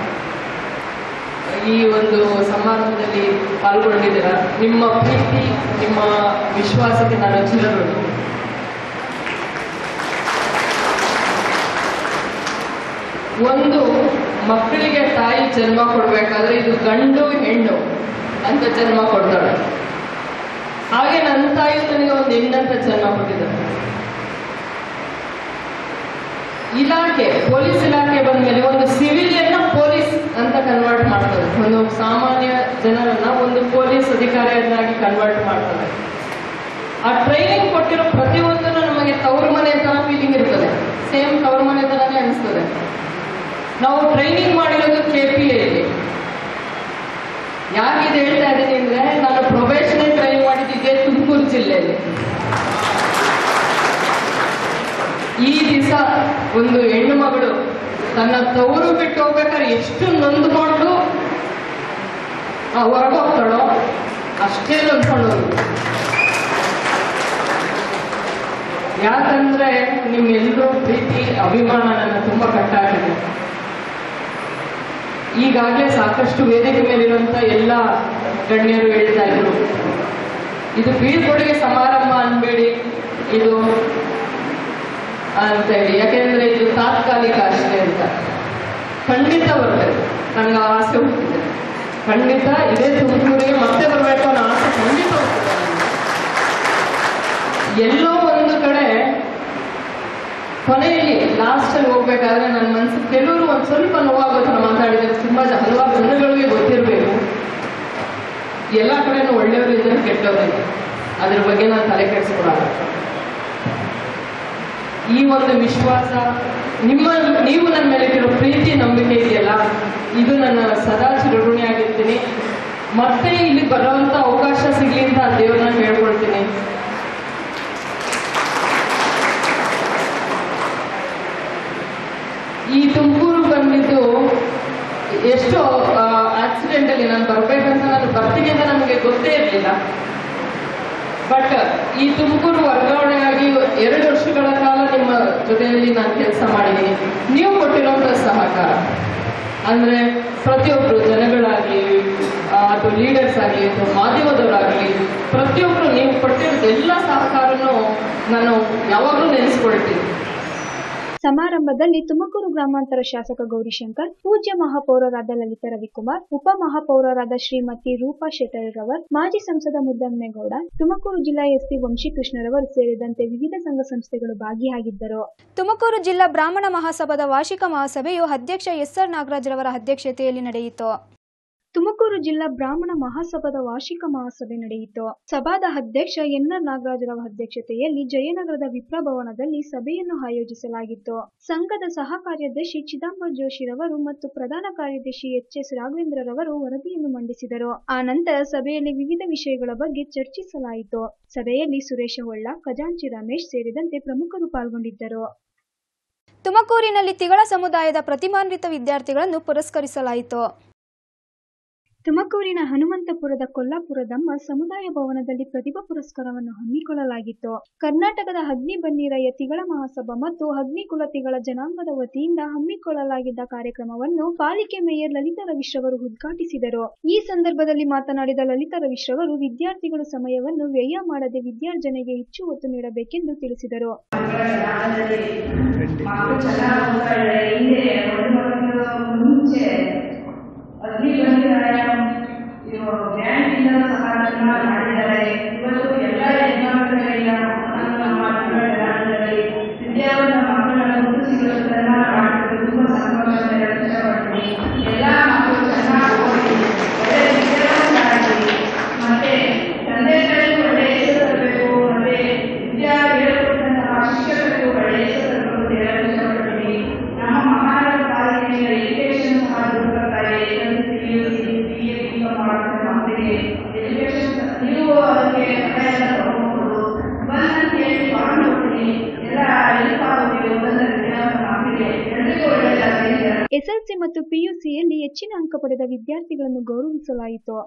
S9: ಈ ಒಂದು ಸಮಾರಂಭದಲ್ಲಿ ಪಾಲ್ಗೊಂಡಿದ್ದೀರ ನಿಮ್ಮ ಪ್ರೀತಿ ನಿಮ್ಮ ವಿಶ್ವಾಸಕ್ಕೆ ನಾನು ಚಿರಋಣಿ ಒಂದು ಮಕ್ಕಳಿಗೆ ತಾಯಿ ಜನ್ಮ ಕೊಡ್ಬೇಕಾದ್ರೆ ಇದು ಗಂಡು ಹೆಣ್ಣು ಅಂತ ಜನ್ಮ ಕೊಡ್ತಾಳೆ ಹಾಗೆ ನನ್ನ ತಾಯಿ ನನಗೆ ಒಂದು ಹೆಣ್ಣಂತ ಜನ್ಮ ಕೊಟ್ಟಿದ್ದಾರೆ ಇಲಾಖೆ ಪೊಲೀಸ್ ಇಲಾಖೆ ಬಂದ ಮೇಲೆ ಒಂದು ಸಿವಿಲಿಯನ್ನ ಪೊಲೀಸ್ ಅಂತ ಕನ್ವರ್ಟ್ ಮಾಡ್ತದೆ ಒಂದು ಸಾಮಾನ್ಯ ಜನರನ್ನ ಒಂದು ಪೊಲೀಸ್ ಅಧಿಕಾರಿಯನ್ನಾಗಿ ಕನ್ವರ್ಟ್ ಮಾಡ್ತದೆ ಆ ಟ್ರೈನಿಂಗ್ ಕೊಟ್ಟಿರೋ ಪ್ರತಿಯೊಂದನ್ನು ನಮಗೆ ತವರು ಮನೆ ತರ ಫೀಲಿಂಗ್ ಇರ್ತದೆ ಸೇಮ್ ತವರು ಮನೆ ತರನೇ ಅನಿಸ್ತದೆ ನಾವು ಟ್ರೈನಿಂಗ್ ಮಾಡಿರೋದು ಕೆ ಪಿ ಎಲ್ಲಿ ಯಾಕೆ ಇದು ಹೇಳ್ತಾ ಇದ್ದೀನಿ ಅಂದ್ರೆ ನಾನು ಪ್ರೊಫೆಷನಲ್ ಟ್ರೈನಿಂಗ್ ಮಾಡಿದ್ದಿದ್ದೆ ತುಮಕೂರು ಜಿಲ್ಲೆಯಲ್ಲಿ ಈ ದಿವಸ ಒಂದು ಹೆಣ್ಣು ಮಗಳು ತನ್ನ ತವರು ಬಿಟ್ಟು ಹೋಗ್ಬೇಕಾದ್ರೆ ಎಷ್ಟು ನೊಂದ್ಕೊಂಡು ಹೊರಗೋಗ್ತಾಳೋ ಅಷ್ಟೇ ನೊಂದ್ಕೊಂಡು ಯಾಕಂದ್ರೆ ನಿಮ್ಮೆಲ್ಲರೂ ಪ್ರೀತಿ ಅಭಿಮಾನ ನನ್ನ ತುಂಬಾ ಕಟ್ಟಾಗಿದೆ ಈಗಾಗಲೇ ಸಾಕಷ್ಟು ವೇದಿಕೆ ಮೇಲಿರುವಂತ ಎಲ್ಲ ಗಣ್ಯರು ಹೇಳ್ತಾ ಇದ್ರು ಇದು ಬೀಳ್ಕೊಡುಗೆ ಸಮಾರಂಭ ಅನ್ಬೇಡಿ ಇದು ಅಂತ ಹೇಳಿ ಯಾಕೆಂದ್ರೆ ಇದು ತಾತ್ಕಾಲಿಕ ಅಷ್ಟೇ ಅಂತ ಖಂಡಿತ ಬರಬೇಕು ನಂಗೆ ಆ ಆಸೆ ಹುಟ್ಟಿದೆ ಖಂಡಿತ ಇದೇ ತುಮಕೂರಿಗೆ ಮತ್ತೆ ಬರಬೇಕು ಅನ್ನೋ ಆಸೆ ಖಂಡಿತ ಹುಟ್ಟಿದೆ ನನಗೆ. ಎಲ್ಲೋ ಒಂದು ಕಡೆ ಕೊನೆಯಲ್ಲಿ ಲಾಸ್ಟ್ ಅಲ್ಲಿ ಹೋಗ್ಬೇಕಾದ್ರೆ ನನ್ನ ಮನಸ್ಸು ಕೆಲವರು ಒಂದ್ ಸ್ವಲ್ಪ ನೋವಾಗೋ ಥರ ಮಾತಾಡಿದ್ರೆ ತುಂಬಾ ಜ- ಹಲವಾರು ಜನಗಳಿಗೆ ಗೊತ್ತಿರಬೇಕು ಎಲ್ಲ ಕಡೆನೂ ಒಳ್ಳೆಯವರು ಇದ್ದಾರೆ ಕೆಟ್ಟವರು ಇದ್ದಾರೆ ಅದ್ರ ಬಗ್ಗೆ ನಾನು ತಲೆ ಕೆಡಿಸ್ಕೊಡಲ್ಲ ಈ ಒಂದು ವಿಶ್ವಾಸ ನಿಮ್ಮ ನೀವು ನನ್ನ ಮೇಲೆ ಇಟ್ಟಿರೋ ಪ್ರೀತಿ ನಂಬಿಕೆ ಇದೆಯಲ್ಲ ಇದು ನನ್ನ ಸದಾ ಚಿರಋಣಿಯಾಗಿರ್ತೀನಿ ಮತ್ತೆ ಇಲ್ಲಿ ಬರುವಂತ ಅವಕಾಶ ಸಿಗ್ಲಿ ಅಂತ ಆ ದೇವ್ರನ್ನ ಹೇಳ್ಕೊಳ್ತೀನಿ ಈ ತುಮಕೂರು ಬಂದಿದ್ದು ಎಷ್ಟೋ ಆಕ್ಸಿಡೆಂಟ್ ಅಲ್ಲಿ ನಾನು ಬರ್ಬೇಕಂತ ನಾನು ಬರ್ತೀನಿ ಅಂತ ನಮಗೆ ಗೊತ್ತೇ ಇರಲಿಲ್ಲ ಬಟ್ ಈ ತುಮಕೂರು ವರ್ಗಾವಣೆಯಾಗಿ ಎರಡು ವರ್ಷಗಳ ಕಾಲ ನಿಮ್ಮ ಜೊತೆಯಲ್ಲಿ ನಾನು ಕೆಲಸ ಮಾಡಿದ್ದೀನಿ ನೀವು ಕೊಟ್ಟಿರುವಂತಹ ಸಹಕಾರ ಅಂದ್ರೆ ಪ್ರತಿಯೊಬ್ಬರು ಜನಗಳಾಗಲಿ ಅಥವಾ ಲೀಡರ್ಸ್ ಆಗಲಿ ಅಥವಾ ಮಾಧ್ಯಮದವರಾಗಲಿ ಪ್ರತಿಯೊಬ್ಬರು ನೀವು ಕೊಟ್ಟಿರೋದು ಎಲ್ಲ ಸಹಕಾರನೂ ನಾನು ಯಾವಾಗಲೂ ನೆನೆಸ್ಕೊಳ್ತೀನಿ
S1: ಸಮಾರಂಭದಲ್ಲಿ ತುಮಕೂರು ಗ್ರಾಮಾಂತರ ಶಾಸಕ ಗೌರಿಶಂಕರ್ ಪೂಜ್ಯ ಮಹಾಪೌರರಾದ ಲಲಿತಾ ರವಿಕುಮಾರ್ ಉಪ ಮಹಾಪೌರರಾದ ಶ್ರೀಮತಿ ರೂಪಾ ಶೆಟ್ಟರ್ರವರ್ ಮಾಜಿ ಸಂಸದ ಮುದ್ದಮ್ಮೇಗೌಡ ತುಮಕೂರು ಜಿಲ್ಲಾ ಎಸ್ಪಿ ವಂಶೀಕೃಷ್ಣರವರು ಸೇರಿದಂತೆ ವಿವಿಧ ಸಂಘ ಸಂಸ್ಥೆಗಳು ಭಾಗಿಯಾಗಿದ್ದರು
S6: ತುಮಕೂರು ಜಿಲ್ಲಾ ಬ್ರಾಹ್ಮಣ ಮಹಾಸಭಾದ ವಾರ್ಷಿಕ ಮಹಾಸಭೆಯು ಅಧ್ಯಕ್ಷ ಎಸ್ಆರ್ ನಾಗರಾಜ್ರವರ ಅಧ್ಯಕ್ಷತೆಯಲ್ಲಿ ನಡೆಯಿತು
S1: ತುಮಕೂರು ಜಿಲ್ಲಾ ಬ್ರಾಹ್ಮಣ ಮಹಾಸಭಾದ ವಾರ್ಷಿಕ ಮಹಾಸಭೆ ನಡೆಯಿತು ಸಭಾದ ಅಧ್ಯಕ್ಷ ಎನ್ಆರ್ ನಾಗರಾಜರಾವ್ ಅಧ್ಯಕ್ಷತೆಯಲ್ಲಿ ಜಯನಗರದ ವಿಪ್ರಭವನದಲ್ಲಿ ಸಭೆಯನ್ನು ಆಯೋಜಿಸಲಾಗಿತ್ತು ಸಂಘದ ಸಹ ಕಾರ್ಯದರ್ಶಿ ಚಿದಂಬರ್ ಜೋಶಿರವರು ಮತ್ತು ಪ್ರಧಾನ ಕಾರ್ಯದರ್ಶಿ ಎಚ್ ಎಸ್ ರಾಘವೇಂದ್ರರವರು ವರದಿಯನ್ನು ಮಂಡಿಸಿದರು ಆ ನಂತರ ಸಭೆಯಲ್ಲಿ ವಿವಿಧ ವಿಷಯಗಳ ಬಗ್ಗೆ ಚರ್ಚಿಸಲಾಯಿತು ಸಭೆಯಲ್ಲಿ ಸುರೇಶ ಹೊಳ್ಳ ಖಜಾಂಚಿ ರಮೇಶ್ ಸೇರಿದಂತೆ ಪ್ರಮುಖರು ಪಾಲ್ಗೊಂಡಿದ್ದರು
S6: ತುಮಕೂರಿನಲ್ಲಿ ತಿಗಳ ಸಮುದಾಯದ ಪ್ರತಿಭಾನ್ವಿತ ವಿದ್ಯಾರ್ಥಿಗಳನ್ನು ಪುರಸ್ಕರಿಸಲಾಯಿತು
S1: ತುಮಕೂರಿನ ಹನುಮಂತಪುರದ ಕೊಲ್ಲಾಪುರದಮ್ಮ ಸಮುದಾಯ ಭವನದಲ್ಲಿ ಪ್ರತಿಭಾ ಪುರಸ್ಕಾರವನ್ನು ಹಮ್ಮಿಕೊಳ್ಳಲಾಗಿತ್ತು ಕರ್ನಾಟಕದ ಅಗ್ನಿ ಬನ್ನೀರ ಯತಿಗಳ ಮಹಾಸಭಾ ಮತ್ತು ಅಗ್ನಿ ಕುಲತಿಗಳ ಜನಾಂಗದ ವತಿಯಿಂದ ಹಮ್ಮಿಕೊಳ್ಳಲಾಗಿದ್ದ ಕಾರ್ಯಕ್ರಮವನ್ನು ಪಾಲಿಕೆ ಮೇಯರ್ ಲಲಿತಾ ರವಿಶ್ರವರು ಉದ್ಘಾಟಿಸಿದರು ಈ ಸಂದರ್ಭದಲ್ಲಿ ಮಾತನಾಡಿದ ಲಲಿತಾ ರವಿಶ್ರವರು ವಿದ್ಯಾರ್ಥಿಗಳು ಸಮಯವನ್ನು ವ್ಯಯ ಮಾಡದೆ ವಿದ್ಯಾರ್ಜನೆಗೆ ಹೆಚ್ಚು ಒತ್ತು ನೀಡಬೇಕೆಂದು ತಿಳಿಸಿದರು
S10: ಮಕ್ಕಳು ಚೆನ್ನಾಗಿ ಓದ್ತಾರೆ ಹಿಂದೆ ಒಂದು ಮುಂಚೆ ಅಗ್ನಿ ಬಂದಿದ್ದಾರೆ ಬ್ಯಾಂಕಿಂದ ಸಹ ಚೆನ್ನಾಗಿ ಮಾಡಿದ್ದಾರೆ ಇವತ್ತು ಎಲ್ಲ ಯಜಮಾನಗಳಿಂದ ನಮ್ಮ ಮಕ್ಕಳ ಗ್ರಾಮದಲ್ಲಿ ವಿದ್ಯಾವಂತ ಮಕ್ಕಳನ್ನು ಗುರುತಿಸಿಕೊಳ್ಳುವುದನ್ನ ಮಾಡಿದ್ದು ತುಂಬ ಸಂತೋಷ ಇಷ್ಟಪಡ್ತೀನಿ ಎಲ್ಲ ಮಕ್ಕಳು ಚೆನ್ನಾಗಿ ಓದಿ ಒಳ್ಳೆ ವಿದ್ಯಾವಂತರಾಗಿ ಮತ್ತೆ ತಂದೆ ತಾಯಿಗೂ ಒಳ್ಳೆ ಹೆಸರು ತರಬೇಕು ಮತ್ತೆ ವಿದ್ಯಾ ಹೇಳ್ಕೊಟ್ಟಂತಹ ಶಿಕ್ಷಕರಿಗೂ ಒಳ್ಳೆ ಹೆಸರು ತರಬೇಕು ಅಂತ ಹೇಳಲು ಇಷ್ಟಪಡ್ತೀನಿ ನಮ್ಮ ಮಹಾನಗರ ಪಾಲಿಕೆಯಿಂದ ಎಜುಕೇಶನ್ ಸಹ ದುರ್ಬರ್ತಾರೆ P U C B A B ಮಾಡುವಂತ ಮಕ್ಕಳಿಗೆ ಎಜುಕೇಶನ್ ನೀವು ಅದಕ್ಕೆ ಸಹಾಯ ತಗೊಂಡು ಬಂದು ಕೇಳಿ ಮಾಡ್ಕೊಡ್ತೀನಿ ಎಲ್ಲ ಹೆಲ್ಪ್ ಆಗುತ್ತೆ ಒಂದೊಂದು ವಿದ್ಯಾವಂತ ಮಕ್ಕಳಿಗೆ ಎಲ್ರಿಗೂ ಒಳ್ಳೆಯದಾಗಲಿ
S1: ಎಸ್ಎಲ್ಸಿ ಮತ್ತು ಪಿಯುಸಿಯಲ್ಲಿ ಹೆಚ್ಚಿನ ಅಂಕ ಪಡೆದ ವಿದ್ಯಾರ್ಥಿಗಳನ್ನು ಗೌರವಿಸಲಾಯಿತು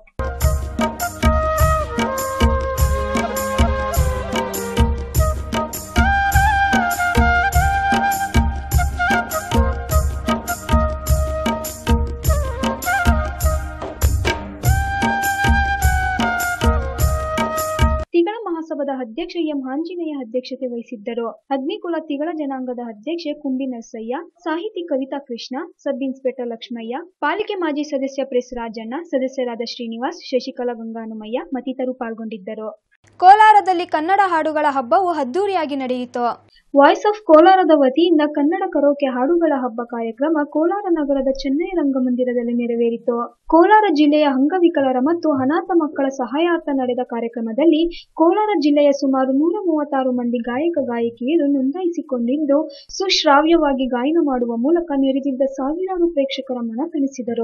S1: ತಿಗಳ ಮಹಾಸಭಾದ ಅಧ್ಯಕ್ಷ ಎಂ ಆಂಜನೇಯ ಅಧ್ಯಕ್ಷತೆ ವಹಿಸಿದ್ದರು ಅಗ್ನಿಕುಲ ತಿಗಳ ಜನಾಂಗದ ಅಧ್ಯಕ್ಷೆ ಕುಂಬಿ ನರಸಯ್ಯ ಸಾಹಿತಿ ಕವಿತಾ ಕೃಷ್ಣ ಸಬ್ ಇನ್ಸ್ಪೆಕ್ಟರ್ ಲಕ್ಷ್ಮಯ್ಯ ಪಾಲಿಕೆ ಮಾಜಿ ಸದಸ್ಯ ಪ್ರೆಸ್ ರಾಜಣ್ಣ ಸದಸ್ಯರಾದ ಶ್ರೀನಿವಾಸ್ ಶಶಿಕಲಾ ಗಂಗಾನುಮಯ್ಯ ಮತ್ತಿತರರು ಪಾಲ್ಗೊಂಡಿದ್ದರು
S6: ಕೋಲಾರದಲ್ಲಿ ಕನ್ನಡ ಹಾಡುಗಳ ಹಬ್ಬವು ಅದ್ದೂರಿಯಾಗಿ ನಡೆಯಿತು
S1: ವಾಯ್ಸ್ ಆಫ್ ಕೋಲಾರದ ವತಿಯಿಂದ ಕನ್ನಡ ಕರೋಕೆ ಹಾಡುಗಳ ಹಬ್ಬ ಕಾರ್ಯಕ್ರಮ ಕೋಲಾರ ನಗರದ ಚೆನ್ನೈ ರಂಗಮಂದಿರದಲ್ಲಿ ನೆರವೇರಿತು ಕೋಲಾರ ಜಿಲ್ಲೆಯ ಅಂಗವಿಕಲರ ಮತ್ತು ಅನಾಥ ಮಕ್ಕಳ ಸಹಾಯಾರ್ಥ ನಡೆದ ಕಾರ್ಯಕ್ರಮದಲ್ಲಿ ಕೋಲಾರ ಜಿಲ್ಲೆಯ ಸುಮಾರು ನೂರ ಮೂವತ್ತಾರು ಮಂದಿ ಗಾಯಕ ಗಾಯಕಿಯರು ನೋಂದಾಯಿಸಿಕೊಂಡಿದ್ದು ಸುಶ್ರಾವ್ಯವಾಗಿ ಗಾಯನ ಮಾಡುವ ಮೂಲಕ ನೆರೆದಿದ್ದ ಸಾವಿರಾರು ಪ್ರೇಕ್ಷಕರ ಮನ ತಣಿಸಿದರು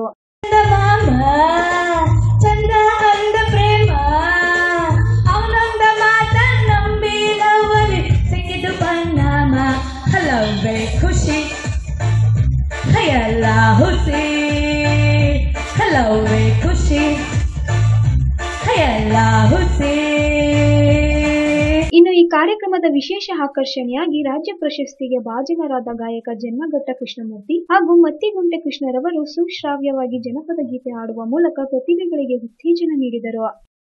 S11: ಚಂದ ಅಂದ ಪ್ರೇಮ ಅವನೊಂದ ಮಾತ ನಂಬಿದವರಿ ಸಿಕ್ಕಿದು ಪರಿಣಾಮ ಹಲವೇ ಖುಷಿ ಹಯಲ್ಲ ಹುಸಿ ಹಲವೇ ಖುಷಿ ಹಯಲ್ಲ ಹುಸಿ
S1: ಇನ್ನು ಈ ಕಾರ್ಯಕ್ರಮದ ವಿಶೇಷ ಆಕರ್ಷಣೆಯಾಗಿ ರಾಜ್ಯ ಪ್ರಶಸ್ತಿಗೆ ಭಾಜನರಾದ ಗಾಯಕ ಜನ್ಮಘಟ್ಟ ಕೃಷ್ಣಮೂರ್ತಿ ಹಾಗೂ ಮತ್ತಿಗುಂಟೆ ಕೃಷ್ಣರವರು ಸುಶ್ರಾವ್ಯವಾಗಿ ಜನಪದ ಗೀತೆ ಹಾಡುವ ಮೂಲಕ ಪ್ರತಿಭೆಗಳಿಗೆ ಉತ್ತೇಜನ ನೀಡಿದರು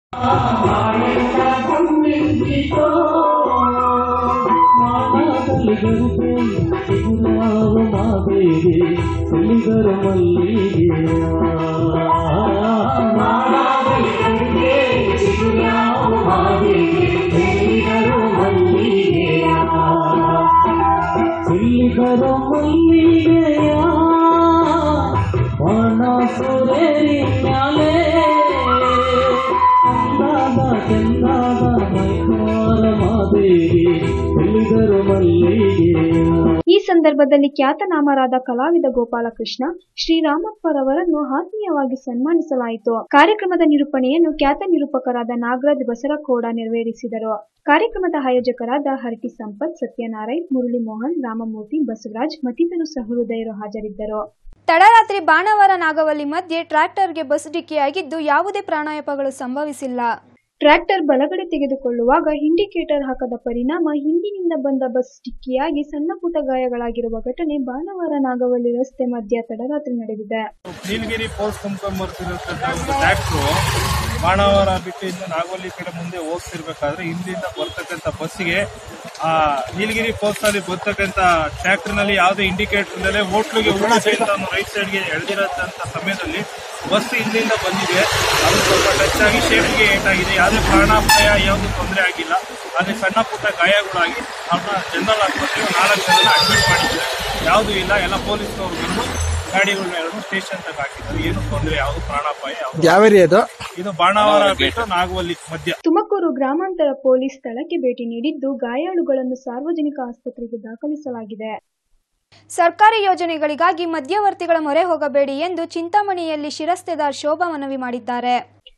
S11: ಸಿಲ್ಲಿಗರು ಮಲ್ಲಿಗೆಯ ಬಾಣ ಸುರೇರಿ ಮ್ಯಾಲೆ ಅಂದಾದ ಚೆಂದಾದ ಮೈಕೋರ ಮಾದೇವಿ ಸಿಲ್ಲಿಗರು ಮಲ್ಲಿಗೆಯ
S1: ಈ ಸಂದರ್ಭದಲ್ಲಿ ಖ್ಯಾತನಾಮರಾದ ಕಲಾವಿದ ಗೋಪಾಲಕೃಷ್ಣ ಶ್ರೀರಾಮಪ್ಪರವರನ್ನು ಆತ್ಮೀಯವಾಗಿ ಸನ್ಮಾನಿಸಲಾಯಿತು ಕಾರ್ಯಕ್ರಮದ ನಿರೂಪಣೆಯನ್ನು ಖ್ಯಾತ ನಿರೂಪಕರಾದ ನಾಗರಾಜ್ ಬಸರಕೋಡ ನೆರವೇರಿಸಿದರು ಕಾರ್ಯಕ್ರಮದ ಆಯೋಜಕರಾದ ಹರಟಿ ಸಂಪತ್ ಸತ್ಯನಾರಾಯಣ್ ಮುರಳಿ ಮೋಹನ್ ರಾಮಮೂರ್ತಿ ಬಸವರಾಜ್ ಮತ್ತಿತರರು ಸಹೃದಯರು ಹಾಜರಿದ್ದರು
S6: ತಡರಾತ್ರಿ ಬಾಣಾವರ ನಾಗವಲ್ಲಿ ಮಧ್ಯೆ ಟ್ರ್ಯಾಕ್ಟರ್ಗೆ ಬಸ್ ಡಿಕ್ಕಿಯಾಗಿದ್ದು ಯಾವುದೇ ಪ್ರಾಣಾಪಾಯಗಳು ಸಂಭವಿಸಿಲ್ಲ
S1: ಟ್ರ್ಯಾಕ್ಟರ್ ಬಲಗಡೆ ತೆಗೆದುಕೊಳ್ಳುವಾಗ ಇಂಡಿಕೇಟರ್ ಹಾಕದ ಪರಿಣಾಮ ಹಿಂದಿನಿಂದ ಬಂದ ಬಸ್ ಡಿಕ್ಕಿಯಾಗಿ ಸಣ್ಣ ಪುಟ್ಟ ಗಾಯಗಳಾಗಿರುವ ಘಟನೆ ಭಾನುವಾರ ನಾಗವಲ್ಲಿ ರಸ್ತೆ ಮಧ್ಯ ತಡರಾತ್ರಿ ನಡೆದಿದೆ
S12: ನೀಲಗಿರಿ ಪೋಸ್ಟ್ ತುಂಬ್ಕೊಂಡ್ ಬರ್ತಿರತಕ್ಕಂಥ ಒಂದು ಟ್ರ್ಯಾಕ್ಟ್ರು ಬಾಣಾವರ ಬಿಟ್ಟು ಇನ್ನು ನಾಗೋಲಿ ಕಡೆ ಮುಂದೆ ಹೋಗ್ತಿರ್ಬೇಕಾದ್ರೆ ಹಿಂದಿಂದ ಬರ್ತಕ್ಕಂಥ ಬಸ್ಸಿಗೆ ಆ ನೀಲಗಿರಿ ಪೋಸ್ಟ್ ಅಲ್ಲಿ ಬರ್ತಕ್ಕಂಥ ಟ್ರ್ಯಾಕ್ಟರ್ ನಲ್ಲಿ ಯಾವುದೇ ಇಂಡಿಕೇಟರ್ ಇಲ್ಲದೆ ಹೋಟ್ಲಿಗೆ ಉಲ್ಟಾ ಸೈಡ್ ತಾನು ರೈಟ್ ಸೈಡ್ಗೆ ಎಳೆದಿರೋಂಥ ಸಮಯದಲ್ಲಿ ಬಸ್ ಹಿಂದಿಂದ ಬಂದಿದೆ ಅದು ಸ್ವಲ್ಪ ಟಚ್ ಆಗಿ ಶೇಪ್ಗೆ ಏಟಾಗಿದೆ ಯಾವುದೇ ಪ್ರಾಣಾಪಾಯ ಯಾವುದು ತೊಂದರೆ ಆಗಿಲ್ಲ ಆದರೆ ಸಣ್ಣ ಪುಟ್ಟ ಗಾಯಗಳಾಗಿ ಅವ್ರನ್ನ ಜನರಲ್ ಆಸ್ಪತ್ರೆಗೆ ನಾಲ್ಕು ಜನ ಅಡ್ಮಿಟ್ ಮಾಡಿದ್ದಾರೆ ಯಾವುದೂ ಇಲ್ಲ ಎಲ್ಲ ಪೊಲೀಸ್ನವ್ರು ಬಂದು ಗಾಡಿಗಳನ್ನ ಎರಡು ಸ್ಟೇಷನ್ ತಗ ಹಾಕಿದ್ದಾರೆ ಏನು ತೊಂದರೆ ಯಾವುದು ಪ್ರಾಣಾಪಾಯ ಯಾವುದು
S13: ಯಾವ ಏರಿಯಾ ಇದು
S12: ಇದು ಬಾಣಾವರ ಬಿಟ್ಟು ನಾಗವಲ್ಲಿ ಮಧ್ಯ
S1: ತುಮಕೂರು ಗ್ರಾಮಾಂತರ ಪೊಲೀಸ್ ಸ್ಥಳಕ್ಕೆ ಭೇಟಿ ನೀಡಿದ್ದು ಗಾಯಾಳುಗಳನ್ನು ಸಾರ್ವಜನಿಕ ಆಸ್ಪತ್ರೆಗೆ ದಾಖಲಿಸಲಾಗಿದೆ
S6: ಸರ್ಕಾರಿ ಯೋಜನೆಗಳಿಗಾಗಿ ಮಧ್ಯವರ್ತಿಗಳ ಮೊರೆ ಹೋಗಬೇಡಿ ಎಂದು ಚಿಂತಾಮಣಿಯಲ್ಲಿ ಶಿರಸ್ತೆದಾರ್ ಶೋಭಾ ಮನವಿ ಮಾಡಿದ್ದಾರೆ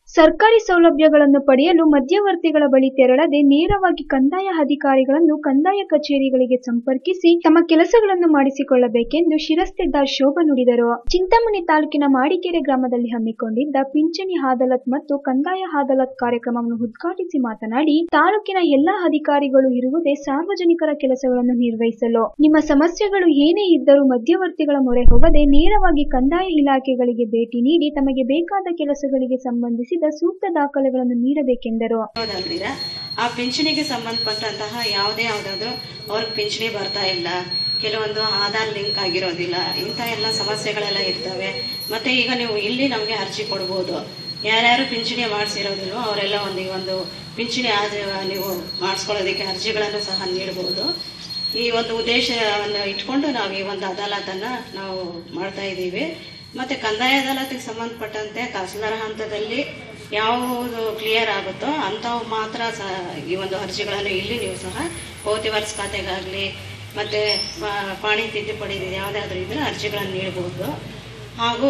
S1: ಸರ್ಕಾರಿ ಸೌಲಭ್ಯಗಳನ್ನು ಪಡೆಯಲು ಮಧ್ಯವರ್ತಿಗಳ ಬಳಿ ತೆರಳದೆ ನೇರವಾಗಿ ಕಂದಾಯ ಅಧಿಕಾರಿಗಳನ್ನು ಕಂದಾಯ ಕಚೇರಿಗಳಿಗೆ ಸಂಪರ್ಕಿಸಿ ತಮ್ಮ ಕೆಲಸಗಳನ್ನು ಮಾಡಿಸಿಕೊಳ್ಳಬೇಕೆಂದು ಶಿರಸ್ತೆದಾರ್ ಶೋಭಾ ನುಡಿದರು ಚಿಂತಾಮಣಿ ತಾಲೂಕಿನ ಮಾಡಿಕೆರೆ ಗ್ರಾಮದಲ್ಲಿ ಹಮ್ಮಿಕೊಂಡಿದ್ದ ಪಿಂಚಣಿ ಹಾದಲತ್ ಮತ್ತು ಕಂದಾಯ ಹಾದಲತ್ ಕಾರ್ಯಕ್ರಮವನ್ನು ಉದ್ಘಾಟಿಸಿ ಮಾತನಾಡಿ ತಾಲೂಕಿನ ಎಲ್ಲಾ ಅಧಿಕಾರಿಗಳು ಇರುವುದೇ ಸಾರ್ವಜನಿಕರ ಕೆಲಸಗಳನ್ನು ನಿರ್ವಹಿಸಲು ನಿಮ್ಮ ಸಮಸ್ಯೆಗಳು ಏನೇ ಇದ್ದರೂ ಮಧ್ಯವರ್ತಿಗಳ ಮೊರೆ ಹೋಗದೆ ನೇರವಾಗಿ ಕಂದಾಯ ಇಲಾಖೆಗಳಿಗೆ ಭೇಟಿ ನೀಡಿ ತಮಗೆ ಬೇಕಾದ ಕೆಲಸಗಳಿಗೆ ಸಂಬಂಧಿಸಿದ ಸೂಕ್ತ ದಾಖಲೆಗಳನ್ನು ನೀಡಬೇಕೆಂದರು
S13: ಹೌದಲ್ದಿರ ಆ ಪಿಂಚಣಿಗೆ ಸಂಬಂಧಪಟ್ಟಂತಹ ಯಾವುದೇ ಯಾವುದಾದ್ರೂ ಅವ್ರಿಗೆ ಪಿಂಚಣಿ ಬರ್ತಾ ಇಲ್ಲ ಕೆಲವೊಂದು ಆಧಾರ್ ಲಿಂಕ್ ಆಗಿರೋದಿಲ್ಲ ಇಂಥ ಎಲ್ಲ ಸಮಸ್ಯೆಗಳೆಲ್ಲ ಇರ್ತವೆ ಮತ್ತೆ ಈಗ ನೀವು ಇಲ್ಲಿ ನಮಗೆ ಅರ್ಜಿ ಕೊಡ್ಬೋದು ಯಾರ್ಯಾರು ಪಿಂಚಣಿ ಮಾಡಿಸಿರೋದಿಲ್ವೋ ಅವರೆಲ್ಲ ಒಂದು ಈ ಒಂದು ಪಿಂಚಣಿ ಆದ ನೀವು ಮಾಡಿಸ್ಕೊಳ್ಳೋದಕ್ಕೆ ಅರ್ಜಿಗಳನ್ನು ಸಹ ನೀಡಬಹುದು ಈ ಒಂದು ಉದ್ದೇಶವನ್ನು ಇಟ್ಕೊಂಡು ನಾವು ಈ ಒಂದು ಅದಾಲತನ್ನು ನಾವು ಮಾಡ್ತಾ ಇದ್ದೀವಿ ಮತ್ತೆ ಕಂದಾಯ ಅದಾಲತಿಗೆ ಸಂಬಂಧಪಟ್ಟಂತೆ ತಹಸೀಲ್ದಾರ್ ಹಂತದಲ್ಲಿ ಯಾವುದು ಕ್ಲಿಯರ್ ಆಗುತ್ತೋ ಅಂಥವು ಮಾತ್ರ ಸಹ ಈ ಒಂದು ಅರ್ಜಿಗಳನ್ನು ಇಲ್ಲಿ ನೀವು ಸಹ ಪೌತಿವರ್ಸ್ ಖಾತೆಗಾಗಲಿ ಮತ್ತು ಪಾಣಿ ತಿದ್ದುಪಡಿ ಯಾವುದಾದ್ರೂ ಇದ್ರೆ ಅರ್ಜಿಗಳನ್ನು ನೀಡಬಹುದು ಹಾಗೂ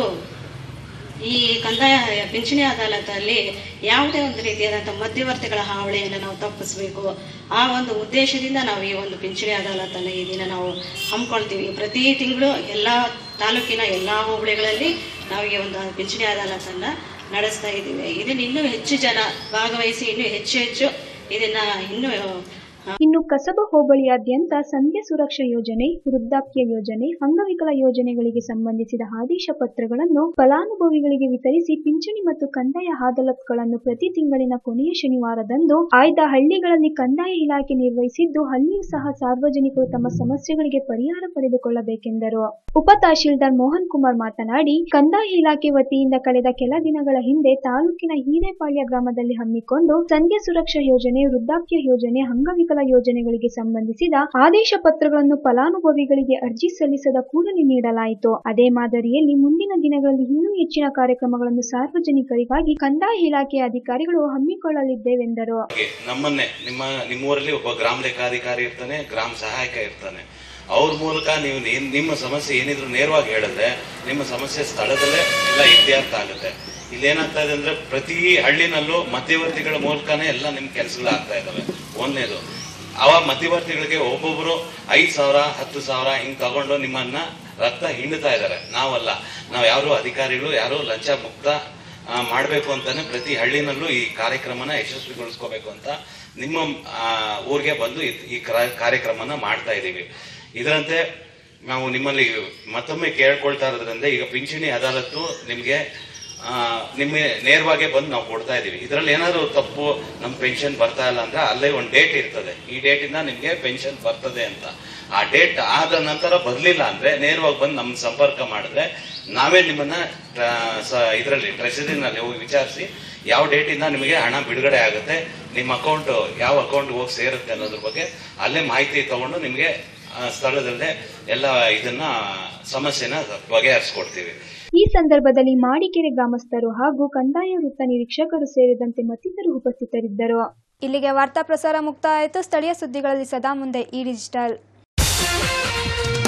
S13: ಈ ಕಂದಾಯ ಪಿಂಚಣಿ ಅದಾಲತಲ್ಲಿ ಯಾವುದೇ ಒಂದು ರೀತಿಯಾದಂಥ ಮಧ್ಯವರ್ತಿಗಳ ಹಾವಳಿಯನ್ನು ನಾವು ತಪ್ಪಿಸಬೇಕು ಆ ಒಂದು ಉದ್ದೇಶದಿಂದ ನಾವು ಈ ಒಂದು ಪಿಂಚಣಿ ಅದಾಲತನ್ನು ಈ ದಿನ ನಾವು ಹಮ್ಮಿಕೊಳ್ತೀವಿ ಪ್ರತಿ ತಿಂಗಳು ಎಲ್ಲ ತಾಲೂಕಿನ ಎಲ್ಲ ಹೋಬಳಿಗಳಲ್ಲಿ ನಾವು ಈ ಒಂದು ಪಿಂಚಣಿ ಅದಾಲತನ್ನು ನಡೆಸ್ತಾ ಇದ್ದೀವಿ ಇದನ್ನು ಇನ್ನೂ ಹೆಚ್ಚು ಜನ ಭಾಗವಹಿಸಿ ಇನ್ನೂ ಹೆಚ್ಚು ಹೆಚ್ಚು ಇದನ್ನ ಇನ್ನೂ
S1: ಇನ್ನು ಕಸಬಾ ಹೋಬಳಿಯಾದ್ಯಂತ ಸಂಧ್ಯಾ ಸುರಕ್ಷಾ ಯೋಜನೆ ವೃದ್ಧಾಪ್ಯ ಯೋಜನೆ ಅಂಗವಿಕಲ ಯೋಜನೆಗಳಿಗೆ ಸಂಬಂಧಿಸಿದ ಆದೇಶ ಪತ್ರಗಳನ್ನು ಫಲಾನುಭವಿಗಳಿಗೆ ವಿತರಿಸಿ ಪಿಂಚಣಿ ಮತ್ತು ಕಂದಾಯ ಹಾದಲತ್ಗಳನ್ನು ಪ್ರತಿ ತಿಂಗಳಿನ ಕೊನೆಯ ಶನಿವಾರದಂದು ಆಯ್ದ ಹಳ್ಳಿಗಳಲ್ಲಿ ಕಂದಾಯ ಇಲಾಖೆ ನಿರ್ವಹಿಸಿದ್ದು ಅಲ್ಲಿಯೂ ಸಹ ಸಾರ್ವಜನಿಕರು ತಮ್ಮ ಸಮಸ್ಯೆಗಳಿಗೆ ಪರಿಹಾರ ಪಡೆದುಕೊಳ್ಳಬೇಕೆಂದರು ಉಪ ತಹಶೀಲ್ದಾರ್ ಮೋಹನ್ ಕುಮಾರ್ ಮಾತನಾಡಿ ಕಂದಾಯ ಇಲಾಖೆ ವತಿಯಿಂದ ಕಳೆದ ಕೆಲ ದಿನಗಳ ಹಿಂದೆ ತಾಲೂಕಿನ ಹೀರೇಪಾಳ್ಯ ಗ್ರಾಮದಲ್ಲಿ ಹಮ್ಮಿಕೊಂಡು ಸಂಧ್ಯಾ ಸುರಕ್ಷಾ ಯೋಜನೆ ವೃದ್ಧಾಪ್ಯ ಯೋಜನೆ ಅಂಗವಿಕಲ ಯೋಜನೆಗಳಿಗೆ ಸಂಬಂಧಿಸಿದ ಆದೇಶ ಪತ್ರಗಳನ್ನು ಫಲಾನುಭವಿಗಳಿಗೆ ಅರ್ಜಿ ಸಲ್ಲಿಸದ ಕೂಡಲೇ ನೀಡಲಾಯಿತು ಅದೇ ಮಾದರಿಯಲ್ಲಿ ಮುಂದಿನ ದಿನಗಳಲ್ಲಿ ಇನ್ನೂ ಹೆಚ್ಚಿನ ಕಾರ್ಯಕ್ರಮಗಳನ್ನು ಸಾರ್ವಜನಿಕರಿಗಾಗಿ ಕಂದಾಯ ಇಲಾಖೆಯ ಅಧಿಕಾರಿಗಳು ಹಮ್ಮಿಕೊಳ್ಳಲಿದ್ದೇವೆಂದರು
S14: ನಮ್ಮನ್ನೇ ನಿಮ್ಮ ನಿಮ್ಮೂರಲ್ಲಿ ಒಬ್ಬ ಗ್ರಾಮ ಲೆಕ್ಕಾಧಿಕಾರಿ ಇರ್ತಾನೆ ಗ್ರಾಮ ಸಹಾಯಕ ಇರ್ತಾನೆ ಅವ್ರ ಮೂಲಕ ನೀವು ಏನ್- ನಿಮ್ಮ ಸಮಸ್ಯೆ ಏನಿದ್ರು ನೇರವಾಗಿ ಹೇಳಿದ್ರೆ ನಿಮ್ಮ ಸಮಸ್ಯೆ ಸ್ಥಳದಲ್ಲೇ ಎಲ್ಲ ಇತ್ಯರ್ಥ ಆಗುತ್ತೆ ಇಲ್ಲೇನಾಗ್ತಾ ಇದೆ ಅಂದ್ರೆ ಪ್ರತಿ ಹಳ್ಳಿನಲ್ಲೂ ಮಧ್ಯವರ್ತಿಗಳ ಮೂಲಕನೇ ಎಲ್ಲ ನಿಮ್ ಕೆಲಸಗಳು ಆಗ್ತಾ ಇದಾವೆ ಒಂದನೇದು ಅವ ಮಧ್ಯವರ್ತಿಗಳಿಗೆ ಒಬ್ಬೊಬ್ರು ಐದ್ ಸಾವಿರ ಹತ್ತು ಸಾವಿರ ಹಿಂಗ್ ತಗೊಂಡು ನಿಮ್ಮನ್ನ ರಕ್ತ ಹಿಂಡ್ತಾ ಇದಾರೆ ನಾವಲ್ಲ ನಾವ್ ಯಾರು ಅಧಿಕಾರಿಗಳು ಯಾರು ಲಂಚ ಮುಕ್ತ ಆ, ಮಾಡ್ಬೇಕು ಅಂತಾನೆ ಪ್ರತಿ ಹಳ್ಳಿನಲ್ಲೂ ಈ ಕಾರ್ಯಕ್ರಮನ ಯಶಸ್ವಿಗೊಳಿಸ್ಕೋಬೇಕು ಅಂತ ನಿಮ್ಮ ಆ, ಊರಿಗೆ ಬಂದು ಇದ್- ಈ ಕ್ರ- ಕಾರ್ಯಕ್ರಮನ ಮಾಡ್ತಾ ಇದ್ದೀವಿ ಇದರಂತೆ ನಾವು ನಿಮ್ಮಲ್ಲಿ ಮತ್ತೊಮ್ಮೆ ಕೇಳ್ಕೊಳ್ತಾ ಇರೋದ್ರಿಂದ ಈಗ ಪಿಂಚಣಿ ಅದಾಲತ್ತು ನಿಮ್ಗೆ ಆ, ನಿಮ್ಗೆ ನೇರವಾಗಿ ಬಂದು ನಾವು ಕೊಡ್ತಾ ಇದೀವಿ ಇದರಲ್ಲಿ ಏನಾದ್ರು ತಪ್ಪು ನಮ್ ಪೆನ್ಷನ್ ಬರ್ತಾ ಇಲ್ಲ ಅಂದ್ರೆ ಅಲ್ಲೇ ಒಂದು ಡೇಟ್ ಇರ್ತದೆ ಈ ಡೇಟ್ ಇಂದ ನಿಮ್ಗೆ ಪೆನ್ಷನ್ ಬರ್ತದೆ ಅಂತ ಆ ಡೇಟ್ ಆದ ನಂತರ ಬರ್ಲಿಲ್ಲ ಅಂದ್ರೆ ನೇರವಾಗಿ ಬಂದು ನಮ್ ಸಂಪರ್ಕ ಮಾಡಿದ್ರೆ ನಾವೇ ನಿಮ್ಮನ್ನ ಇದರಲ್ಲಿ ಟ್ರೆಷರಿನಲ್ಲಿ ಹೋಗಿ ವಿಚಾರಿಸಿ ಯಾವ ಡೇಟ್ ಇಂದ ನಿಮಗೆ ಹಣ ಬಿಡುಗಡೆ ಆಗುತ್ತೆ ನಿಮ್ಮ ಅಕೌಂಟ್ ಯಾವ ಅಕೌಂಟ್ ಹೋಗಿ ಸೇರುತ್ತೆ ಅನ್ನೋದ್ರ ಬಗ್ಗೆ ಅಲ್ಲೇ ಮಾಹಿತಿ ತಗೊಂಡು ನಿಮಗೆ ಆ, ಸ್ಥಳದಲ್ಲೇ ಎಲ್ಲ ಇದನ್ನ ಸಮಸ್ಯೆನ ಬಗೆಹರಿಸ್ಕೊಡ್ತೀವಿ
S1: ಈ ಸಂದರ್ಭದಲ್ಲಿ ಮಾಡಿಕೆರೆ ಗ್ರಾಮಸ್ಥರು ಹಾಗೂ ಕಂದಾಯ ವೃತ್ತ ನಿರೀಕ್ಷಕರು ಸೇರಿದಂತೆ ಮತ್ತಿತರರು ಉಪಸ್ಥಿತರಿದ್ದರು
S6: ಇಲ್ಲಿಗೆ ವಾರ್ತಾ ಪ್ರಸಾರ ಮುಕ್ತಾಯ ಆಯಿತು ಸ್ಥಳೀಯ ಸುದ್ದಿಗಳಲ್ಲಿ ಸದಾ ಮುಂದೆ ಈ ಡಿಜಿಟಲ್